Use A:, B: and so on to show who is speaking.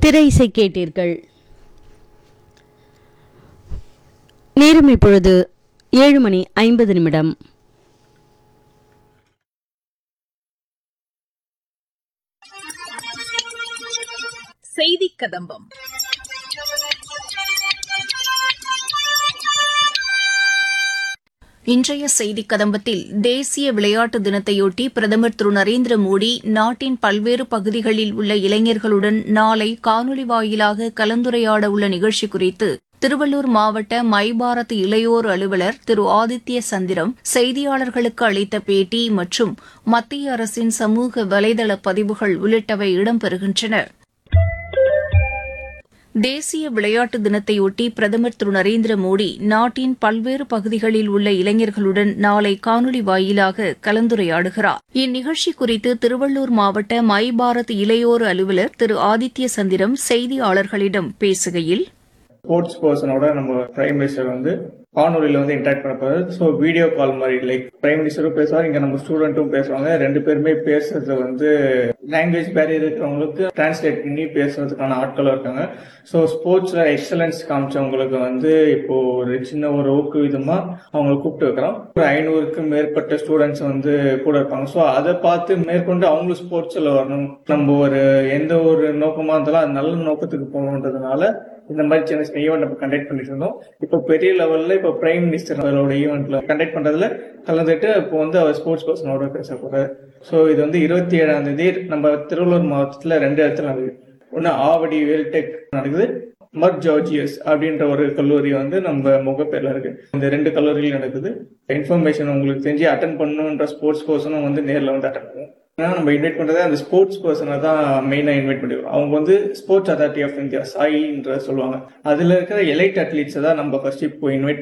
A: திரை இசை கேட்டீர்கள் நேரம் இப்பொழுது ஏழு மணி ஐம்பது நிமிடம்
B: செய்தி கதம்பம் இன்றைய செய்தி கதம்பத்தில் தேசிய விளையாட்டு தினத்தையொட்டி பிரதமர் திரு நரேந்திர மோடி நாட்டின் பல்வேறு பகுதிகளில் உள்ள இளைஞர்களுடன் நாளை காணொலி வாயிலாக கலந்துரையாட உள்ள நிகழ்ச்சி குறித்து திருவள்ளூர் மாவட்ட மை பாரத் இளையோர் அலுவலர் திரு ஆதித்ய சந்திரம் செய்தியாளர்களுக்கு அளித்த பேட்டி மற்றும் மத்திய அரசின் சமூக வலைதள பதிவுகள் உள்ளிட்டவை இடம்பெறுகின்றன தேசிய விளையாட்டு தினத்தையொட்டி பிரதமர் திரு நரேந்திர மோடி நாட்டின் பல்வேறு பகுதிகளில் உள்ள இளைஞர்களுடன் நாளை காணொலி வாயிலாக கலந்துரையாடுகிறார் இந்நிகழ்ச்சி குறித்து திருவள்ளூர் மாவட்ட மை பாரத் இளையோர் அலுவலர் திரு ஆதித்ய சந்திரம் செய்தியாளர்களிடம் பேசுகையில்
C: ஸ்போர்ட்ஸ் பர்சனோட நம்ம பிரைம் மினிஸ்டர் வந்து காணொலியில வந்து இன்டராக்ட் பண்ண போறாரு ஸோ வீடியோ கால் மாதிரி லைக் பிரைம் மினிஸ்டரும் பேசுவார் இங்க நம்ம ஸ்டூடெண்ட்டும் பேசுவாங்க ரெண்டு பேருமே பேசுறது வந்து லாங்குவேஜ் பேரியர் இருக்கிறவங்களுக்கு டிரான்ஸ்லேட் பண்ணி பேசுறதுக்கான ஆட்களும் இருக்காங்க ஸோ ஸ்போர்ட்ஸ்ல எக்ஸலன்ஸ் காமிச்சவங்களுக்கு வந்து இப்போ ஒரு சின்ன ஒரு ஊக்குவிதமா அவங்களை கூப்பிட்டு வைக்கிறோம் ஒரு ஐநூறுக்கும் மேற்பட்ட ஸ்டூடெண்ட்ஸ் வந்து கூட இருப்பாங்க ஸோ அதை பார்த்து மேற்கொண்டு அவங்களும் ஸ்போர்ட்ஸ்ல வரணும் நம்ம ஒரு எந்த ஒரு நோக்கமா இருந்தாலும் அது நல்ல நோக்கத்துக்கு போகணுன்றதுனால இந்த மாதிரி சின்ன சின்ன ஈவெண்ட் நம்ம கண்டக்ட் பண்ணிட்டு இருந்தோம் இப்போ பெரிய லெவல்ல இப்போ பிரைம் மினிஸ்டர் அவரோட ஈவெண்ட்ல கண்டக்ட் பண்றதுல கலந்துட்டு இப்போ வந்து அவர் ஸ்போர்ட்ஸ் பர்சனோட பேச போறாரு ஸோ இது வந்து இருபத்தி ஏழாம் தேதி நம்ம திருவள்ளூர் மாவட்டத்துல ரெண்டு இடத்துல நடக்குது ஒன்னு ஆவடி வேல்டெக் நடக்குது மர் ஜார்ஜியஸ் அப்படின்ற ஒரு கல்லூரி வந்து நம்ம முகப்பேர்ல இருக்கு இந்த ரெண்டு கல்லூரியில் நடக்குது இன்ஃபர்மேஷன் உங்களுக்கு தெரிஞ்சு அட்டன் பண்ணணுன்ற ஸ்போர்ட்ஸ் பர்சனும் வந்து நேர்ல வந்து அட்டன் பண்ணுவோம் ஏன்னா நம்ம இன்வைட் பண்றது அந்த ஸ்போர்ட்ஸ் பர்சனை தான் மெயினா இன்வைட் பண்ணிருக்கோம் அவங்க வந்து ஸ்போர்ட்ஸ் அத்தாரிட்டி ஆஃப் இந்தியா சாயின்ற சொல்லுவாங்க அதுல இருக்கிற எலைட் அத்லீட்ஸை தான் நம்ம ஃபர்ஸ்ட் இப்போ இன்வைட்